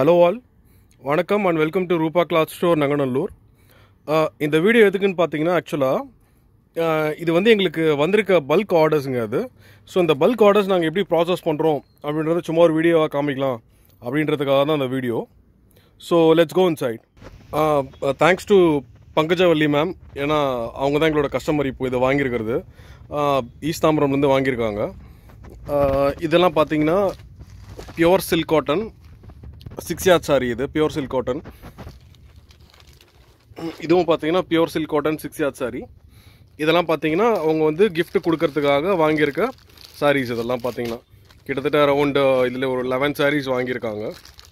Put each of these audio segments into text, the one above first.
hello all வணக்கம் and welcome to Rupa cloth store Nanganallur ah, இந்த video எதுக்குன்னு பார்த்தீங்கன்னா ஆக்சுவலாக இது வந்து எங்களுக்கு வந்திருக்க பல்க் ஆர்டர்ஸுங்க அது ஸோ இந்த பல்க் ஆர்டர்ஸ் நாங்கள் எப்படி ப்ராசஸ் பண்ணுறோம் அப்படின்றத சும்மா ஒரு வீடியோவாக காமிக்கலாம் அப்படின்றதுக்காக தான் அந்த video so let's go inside thanks to Pankajavalli ma'am ஏன்னா அவங்க தான் எங்களோட கஸ்டமர் இப்போ இதை வாங்கியிருக்கிறது ஈஸ்ட் தாம்பரம்லேருந்து வாங்கியிருக்காங்க ஆஹ் இதெல்லாம் பார்த்தீங்கன்னா pure silk cotton six yard sari இது பியோர் சில்க் காட்டன் இதுவும் பார்த்தீங்கன்னா pure silk cotton six yard sari இதெல்லாம் பார்த்தீங்கன்னா அவங்க வந்து gift கொடுக்கறதுக்காக வாங்கியிருக்க சாரீஸ் இதெல்லாம் பார்த்தீங்கன்னா கிட்டத்தட்ட அரௌண்ட் இதில் ஒரு லெவன் சாரீஸ் வாங்கியிருக்காங்க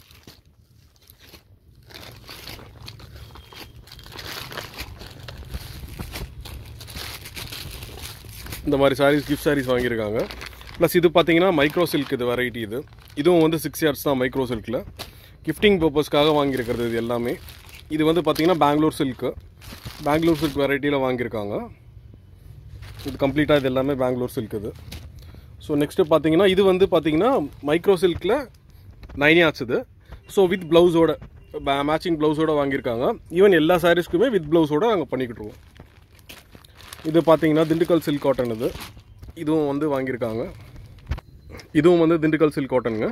இந்த மாதிரி சாரீஸ் கிஃப்ட் சாரீஸ் வாங்கியிருக்காங்க ப்ளஸ் இது பார்த்தீங்கன்னா மைக்ரோ சில்க் இது வெரைட்டி இது இதுவும் வந்து சிக்ஸ் இயர்ஸ் தான் மைக்ரோ சில்கில் கிஃப்டிங் பர்பஸ்க்காக வாங்கியிருக்கிறது இது எல்லாமே இது வந்து பார்த்தீங்கன்னா பெங்களூர் சில்க்கு பெங்களூர் சில்க் வெரைட்டியில் வாங்கியிருக்காங்க இது கம்ப்ளீட்டாக இது எல்லாமே பெங்களூர் சில்க் இது ஸோ நெக்ஸ்ட்டு பார்த்தீங்கன்னா இது வந்து பார்த்தீங்கன்னா மைக்ரோ சில்கில் நைன் யார்ட்ஸ் இது ஸோ வித் ப்ளவுஸோட மேட்சிங் ப்ளவுஸோட வாங்கியிருக்காங்க ஈவன் எல்லா சாரீஸ்க்குமே வித் ப்ளவுஸோட நாங்கள் பண்ணிக்கிட்டுருவோம் இது பார்த்தீங்கன்னா திண்டுக்கல் சில்க் காட்டன் இது இதுவும் வந்து வாங்கியிருக்காங்க இதுவும் வந்து திண்டுக்கல் சில்க் காட்டனுங்க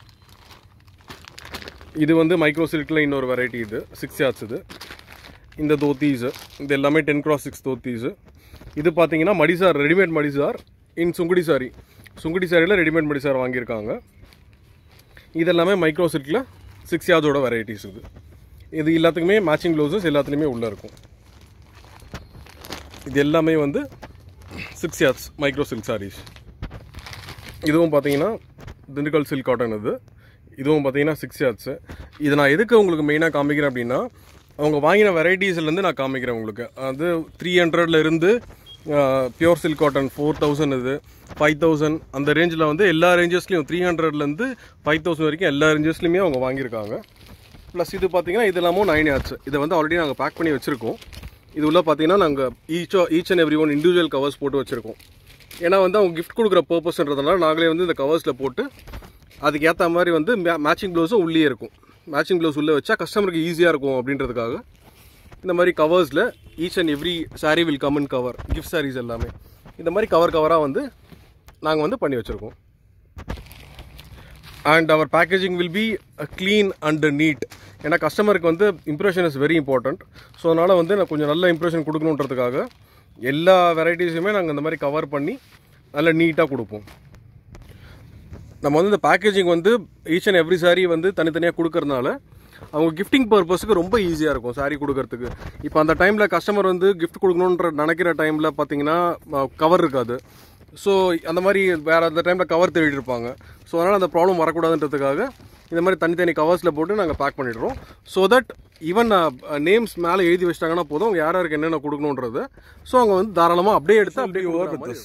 இது வந்து மைக்ரோ சில்கில் இன்னொரு வெரைட்டி இது சிக்ஸ் யார்ட்ஸ் இது இந்த தோத்தீஸு இது எல்லாமே டென் கிராஸ் சிக்ஸ் தோத்தீஸு இது பார்த்தீங்கன்னா மடிசார் ரெடிமேட் மடிசார் இன் சுங்குடி சாரி சுங்குடி சாரியில் ரெடிமேட் மடிசார் வாங்கியிருக்காங்க இது எல்லாமே மைக்ரோ சில்கில் சிக்ஸ் யார்ட்ஸோட வெரைட்டிஸ் இது இது எல்லாத்துக்குமே மேட்சிங் ப்ளவுசஸ் எல்லாத்துலேயுமே உள்ளே இருக்கும் இது எல்லாமே வந்து six yards micro silk saris இதுவும் பார்த்தீங்கன்னா திண்டுக்கல் சில்க் காட்டன் இது இதுவும் பார்த்தீங்கன்னா சிக்ஸ் யார்ட்ஸு இது நான் எதுக்கு உங்களுக்கு மெயினாக காமிக்கிறேன் அப்படின்னா அவங்க வாங்கின வெரைட்டிஸ்லேருந்து நான் காமிக்கிறேன் உங்களுக்கு அது த்ரீ இருந்து pure silk cotton four thousand இது ஃபைவ் தௌசண்ட் அந்த ரேஞ்சில் வந்து எல்லா ரேஞ்சஸ்லையும் த்ரீ ஹண்ட்ரட்லேருந்து ஃபைவ் தௌசண்ட் வரைக்கும் எல்லா ரேஞ்சஸ்லையுமே அவங்க வாங்கியிருக்காங்க ப்ளஸ் இது பார்த்தீங்கன்னா இது எல்லாமும் நைன் யார்ட்ஸ் இதை வந்து ஆல்ரெடி நாங்கள் பேக் பண்ணி வச்சுருக்கோம் இது உள்ள பார்த்தீங்கன்னா நாங்கள் each each and every one individual covers போட்டு வச்சுருக்கோம் ஏன்னா வந்து அவங்க கிஃப்ட் கொடுக்குற பர்பஸ்ன்றதுனால நாங்களே வந்து இந்த கவர்ஸில் போட்டு அதுக்கு ஏற்ற மாதிரி வந்து மேட்சிங் ப்ளவுஸும் உள்ளே இருக்கும் மேட்சிங் ப்ளவுஸ் உள்ளே வச்சா கஸ்டமருக்கு ஈஸியாக இருக்கும் அப்படின்றதுக்காக இந்த மாதிரி கவர்ஸில் each and every saree will come in cover gift sarees எல்லாமே இந்த மாதிரி கவர் கவராக வந்து நாங்கள் வந்து பண்ணி வச்சுருக்கோம் and our packaging will be clean and neat ஏன்னா கஸ்டமருக்கு வந்து impression is very important so அதனால் வந்து நான் கொஞ்சம் நல்ல இம்ப்ரெஷன் கொடுக்கணுன்றதுக்காக எல்லா வெரைட்டிஸுமே நாங்கள் இந்த மாதிரி கவர் பண்ணி நல்ல நீட்டாக கொடுப்போம் நம்ம வந்து இந்த பேக்கேஜிங் வந்து ஈச் அண்ட் எவ்ரி saree வந்து தனித்தனியாக கொடுக்கறதுனால அவங்க கிஃப்டிங் பர்பஸுக்கு ரொம்ப ஈஸியாக இருக்கும் saree கொடுக்கறதுக்கு இப்போ அந்த டைமில் கஸ்டமர் வந்து கிஃப்ட் கொடுக்கணுன்ற நினைக்கிற டைமில் பார்த்தீங்கன்னா கவர் இருக்காது ஸோ அந்த மாதிரி வேறு அந்த டைமில் கவர் தேடிட்டு இருப்பாங்க ஸோ அதனால் அந்த ப்ராப்ளம் வரக்கூடாதுன்றதுக்காக இந்த மாதிரி தனித்தனி கவர்ஸில் போட்டு நாங்கள் பேக் பண்ணிடுறோம் ஸோ தட் ஈவன் நேம்ஸ் மேலே எழுதி வச்சிட்டாங்கன்னா போதும் அவங்க யார் யாருக்கு என்னென்ன கொடுக்கணுன்றது ஸோ அவங்க வந்து தாராளமாக அப்படியே எடுத்து அப்படியே ஓவர் வித்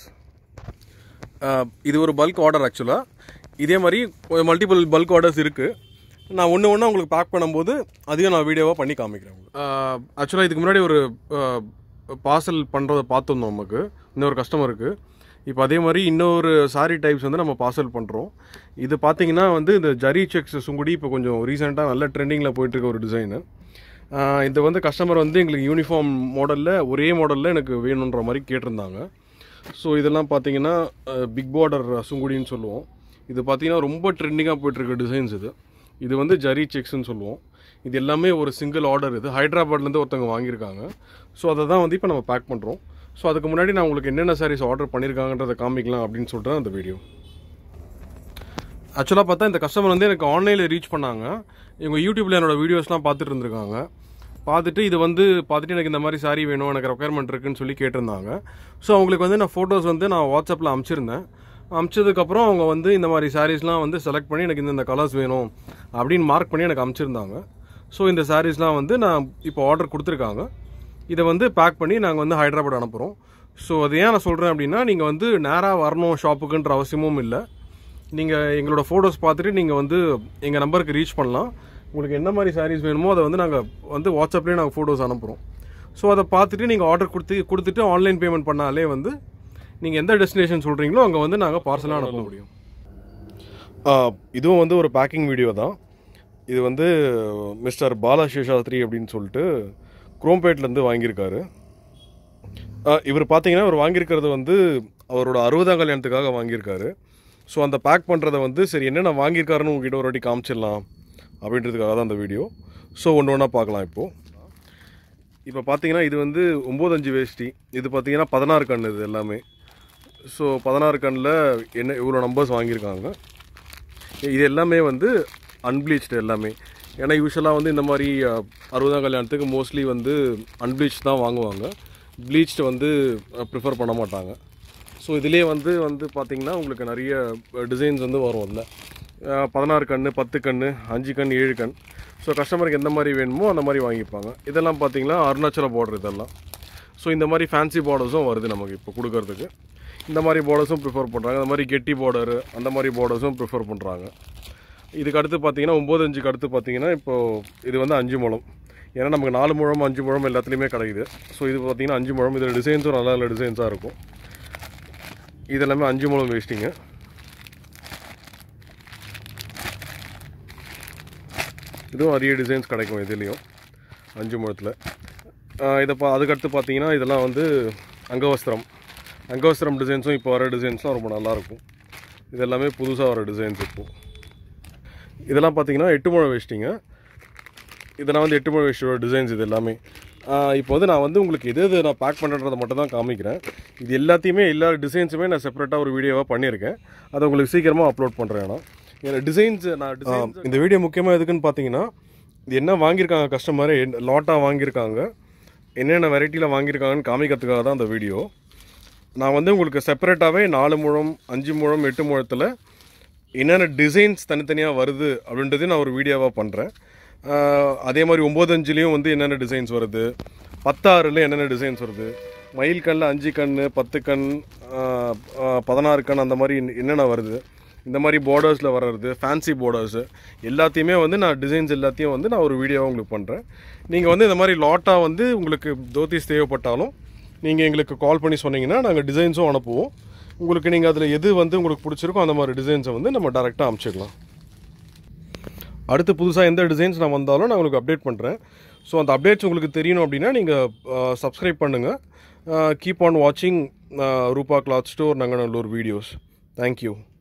இது ஒரு பல்க் ஆர்டர் ஆக்சுவலாக இதே மாதிரி மல்டிபிள் பல்க் ஆர்டர்ஸ் இருக்குது நான் ஒன்று ஒன்று உங்களுக்கு பேக் பண்ணும்போது அதையும் நான் வீடியோவாக பண்ணி காமிக்கிறேன் ஆக்சுவலாக இதுக்கு முன்னாடி ஒரு பார்சல் பண்ணுறதை பார்த்துருந்தோம் நமக்கு இன்னொரு கஸ்டமருக்கு இப்போ அதே மாதிரி இன்னொரு சாரி டைப்ஸ் வந்து நம்ம பார்சல் பண்ணுறோம் இது பார்த்தீங்கன்னா வந்து இந்த ஜரி செக்ஸ் சுங்குடி இப்போ கொஞ்சம் ரீசெண்டாக நல்ல ட்ரெண்டிங்கில் போயிட்டுருக்க ஒரு டிசைனு இது வந்து கஸ்டமர் வந்து எங்களுக்கு யூனிஃபார்ம் மாடலில் ஒரே மாடலில் எனக்கு வேணுன்ற மாதிரி கேட்டிருந்தாங்க ஸோ இதெல்லாம் பார்த்தீங்கன்னா பிக் பார்டர் சுங்குடின்னு சொல்லுவோம் இது பார்த்தீங்கன்னா ரொம்ப ட்ரெண்டிங்காக போயிட்டுருக்க டிசைன்ஸ் இது இது வந்து ஜரி செக்ஸ்னு சொல்லுவோம் இது எல்லாமே ஒரு சிங்கிள் ஆர்டர் இது ஹைதராபாத்லேருந்து ஒருத்தவங்க வாங்கியிருக்காங்க ஸோ அதை தான் வந்து இப்போ நம்ம பேக் பண்ணுறோம் ஸோ அதுக்கு முன்னாடி நான் உங்களுக்கு என்னென்ன சாரீஸ் ஆர்டர் பண்ணியிருக்காங்கன்றதை காமிக்கலாம் அப்படின்னு சொல்லிட்டு தான் அந்த வீடியோ ஆக்சுவலாக பார்த்தா இந்த கஸ்டமர் வந்து எனக்கு ஆன்லைனில் ரீச் பண்ணாங்க இவங்க யூடியூப்பில் என்னோட வீடியோஸ்லாம் பார்த்துட்டு இருந்திருக்காங்க பார்த்துட்டு இது வந்து பார்த்துட்டு எனக்கு இந்த மாதிரி சாரி வேணும் எனக்கு ரெக்குயர்மெண்ட் இருக்குன்னு சொல்லி கேட்டிருந்தாங்க ஸோ அவங்களுக்கு வந்து நான் ஃபோட்டோஸ் வந்து நான் வாட்ஸ்அப்பில் அனுப்பிச்சிருந்தேன் அனுப்பிச்சதுக்கப்புறம் அவங்க வந்து இந்த மாதிரி சாரீஸ்லாம் வந்து செலக்ட் பண்ணி எனக்கு இந்த இந்த கலர்ஸ் வேணும் அப்படின்னு மார்க் பண்ணி எனக்கு அனுப்பிச்சிருந்தாங்க ஸோ இந்த சாரீஸ்லாம் வந்து நான் இப்போ ஆர்டர் கொடுத்துருக்காங்க இதை வந்து பேக் பண்ணி நாங்கள் வந்து ஹைதராபாத் அனுப்புகிறோம் ஸோ அது ஏன் நான் சொல்கிறேன் அப்படின்னா நீங்கள் வந்து நேராக வரணும் ஷாப்புக்குன்ற அவசியமும் இல்லை நீங்கள் எங்களோட ஃபோட்டோஸ் பார்த்துட்டு நீங்கள் வந்து எங்கள் நம்பருக்கு ரீச் பண்ணலாம் உங்களுக்கு என்ன மாதிரி சாரீஸ் வேணுமோ அதை வந்து நாங்கள் வந்து வாட்ஸ்அப்லேயே நாங்கள் ஃபோட்டோஸ் அனுப்புகிறோம் ஸோ அதை பார்த்துட்டு நீங்கள் ஆர்டர் கொடுத்து கொடுத்துட்டு ஆன்லைன் பேமெண்ட் பண்ணாலே வந்து நீங்கள் எந்த டெஸ்டினேஷன் சொல்கிறீங்களோ அங்கே வந்து நாங்கள் பார்சலாக அனுப்ப முடியும் இதுவும் வந்து ஒரு பேக்கிங் வீடியோ தான் இது வந்து மிஸ்டர் பாலா சேஷாத்ரி அப்படின்னு சொல்லிட்டு குரோம்பேட்லேருந்து வாங்கியிருக்காரு ஆஹ் இவர் பார்த்தீங்கன்னா இவர் வாங்கியிருக்கிறது வந்து அவரோட அறுபதாம் கல்யாணத்துக்காக வாங்கியிருக்காரு ஸோ அந்த பேக் பண்ணுறதை வந்து சரி என்னென்ன வாங்கியிருக்காருன்னு உங்ககிட்ட ஒரு வாட்டி காமிச்சிடலாம் அப்படின்றதுக்காக தான் அந்த வீடியோ ஸோ ஒன்று ஒன்றா பார்க்கலாம் இப்போது இப்போ பார்த்தீங்கன்னா இது வந்து ஒம்பது அஞ்சு வேஷ்டி இது பார்த்தீங்கன்னா பதினாறு கண் இது எல்லாமே ஸோ பதினாறு கண்ணில் என்ன இவ்வளோ நம்பர்ஸ் வாங்கியிருக்காங்க இது எல்லாமே வந்து அன்ப்ளீச்டு எல்லாமே ஏன்னா யூஸ்வலாக வந்து இந்த மாதிரி அஹ், அறுபதாம் கல்யாணத்துக்கு மோஸ்ட்லி வந்து அன்ப்ளீச் தான் வாங்குவாங்க ப்ளீச்டு வந்து ப்ரிஃபர் பண்ண மாட்டாங்க ஸோ இதிலே வந்து வந்து பார்த்திங்கன்னா உங்களுக்கு நிறைய டிசைன்ஸ் வந்து வரும் அதில் பதினாறு கண் பத்து கண் அஞ்சு கண் ஏழு கண் ஸோ கஸ்டமருக்கு எந்த மாதிரி வேணுமோ அந்த மாதிரி வாங்கிப்பாங்க இதெல்லாம் பார்த்தீங்கன்னா அருணாச்சல பார்டர் இதெல்லாம் ஸோ இந்த மாதிரி ஃபேன்சி பார்டர்ஸும் வருது நமக்கு இப்போ கொடுக்கறதுக்கு இந்த மாதிரி பார்டர்ஸும் ப்ரிஃபர் பண்ணுறாங்க இந்த மாதிரி கெட்டி பார்டர் அந்த மாதிரி பார்டர்ஸும் ப்ரிஃபர் பண்ணுறாங்க இதுக்கு அடுத்து பார்த்தீங்கன்னா ஒம்பது அஞ்சுக்கு அடுத்து பார்த்தீங்கன்னா இப்போது இது வந்து அஞ்சு முழம் ஏன்னா நமக்கு நாலு முழம் அஞ்சு முழம் எல்லாத்துலேயுமே கிடைக்குது ஸோ இது பார்த்தீங்கன்னா அஞ்சு முழம் இதில் டிசைன்ஸும் நல்ல நல்ல டிசைன்ஸாக இருக்கும் இது எல்லாமே அஞ்சு முழம் வேஸ்டிங்க இதுவும் நிறைய டிசைன்ஸ் கிடைக்கும் இதுலேயும் அஞ்சு முழத்தில் இதை பா அதுக்கடுத்து பார்த்தீங்கன்னா இதெல்லாம் வந்து அங்கவஸ்திரம் அங்கவஸ்திரம் டிசைன்ஸும் இப்போ வர டிசைன்ஸ்லாம் ரொம்ப நல்லாயிருக்கும் இது எல்லாமே புதுசாக வர டிசைன்ஸ் இப்போது இதெல்லாம் பார்த்தீங்கன்னா எட்டு முழம் வேஷ்டிங்க இதெல்லாம் வந்து எட்டு முழம் வேஷ்டியோட டிசைன்ஸ் இது எல்லாமே ஆஹ் இப்போ வந்து நான் வந்து உங்களுக்கு எது எது நான் பேக் பண்ணுறதை மட்டும் தான் காமிக்கிறேன் இது எல்லாத்தையுமே எல்லா டிசைன்ஸுமே நான் செப்பரேட்டாக ஒரு வீடியோவாக பண்ணியிருக்கேன் அதை உங்களுக்கு சீக்கிரமாக அப்லோட் பண்ணுறேன் நான் ஏன்னா டிசைன்ஸ் நான் டிசைன் இந்த வீடியோ முக்கியமாக எதுக்குன்னு பார்த்தீங்கன்னா இது என்ன வாங்கியிருக்காங்க கஸ்டமர் லாட்டாக வாங்கியிருக்காங்க என்னென்ன வெரைட்டியில் வாங்கியிருக்காங்கன்னு காமிக்கிறதுக்காக தான் அந்த வீடியோ நான் வந்து உங்களுக்கு செப்பரேட்டாகவே நாலு முழம் அஞ்சு முழம் எட்டு முழத்தில் என்னென்ன டிசைன்ஸ் தனித்தனியாக வருது அப்படின்றது நான் ஒரு வீடியோவாக பண்ணுறேன் அதே மாதிரி ஒம்பது அஞ்சுலேயும் வந்து என்னென்ன டிசைன்ஸ் வருது பத்தாறில் என்னென்ன டிசைன்ஸ் வருது மயில் கண்ணில் அஞ்சு கண் பத்து கண் ஆஹ், ஆஹ், பதினாறு கண் அந்த மாதிரி என்னென்ன வருது இந்த மாதிரி பார்டர்ஸில் வர்றது ஃபேன்சி பார்டர்ஸு எல்லாத்தையுமே வந்து நான் டிசைன்ஸ் எல்லாத்தையும் வந்து நான் ஒரு வீடியோவாக உங்களுக்கு பண்ணுறேன் நீங்கள் வந்து இந்த மாதிரி லாட்டாக வந்து உங்களுக்கு தோத்திஸ் தேவைப்பட்டாலும் நீங்கள் எங்களுக்கு கால் பண்ணி சொன்னீங்கன்னா நாங்கள் டிசைன்ஸும் அனுப்புவோம் உங்களுக்கு நீங்கள் அதில் எது வந்து உங்களுக்கு பிடிச்சிருக்கோ அந்த மாதிரி டிசைன்ஸை வந்து நம்ம டேரெக்டாக அனுப்பிச்சிடலாம் அடுத்து புதுசாக எந்த டிசைன்ஸ் நான் வந்தாலும் நான் உங்களுக்கு அப்டேட் பண்ணுறேன் ஸோ அந்த அப்டேட்ஸ் உங்களுக்கு தெரியணும் அப்படின்னா நீங்கள் சப்ஸ்கிரைப் பண்ணுங்கள் கீப் ஆன் வாட்சிங் Rupa cloth store Nanganallur videos thank you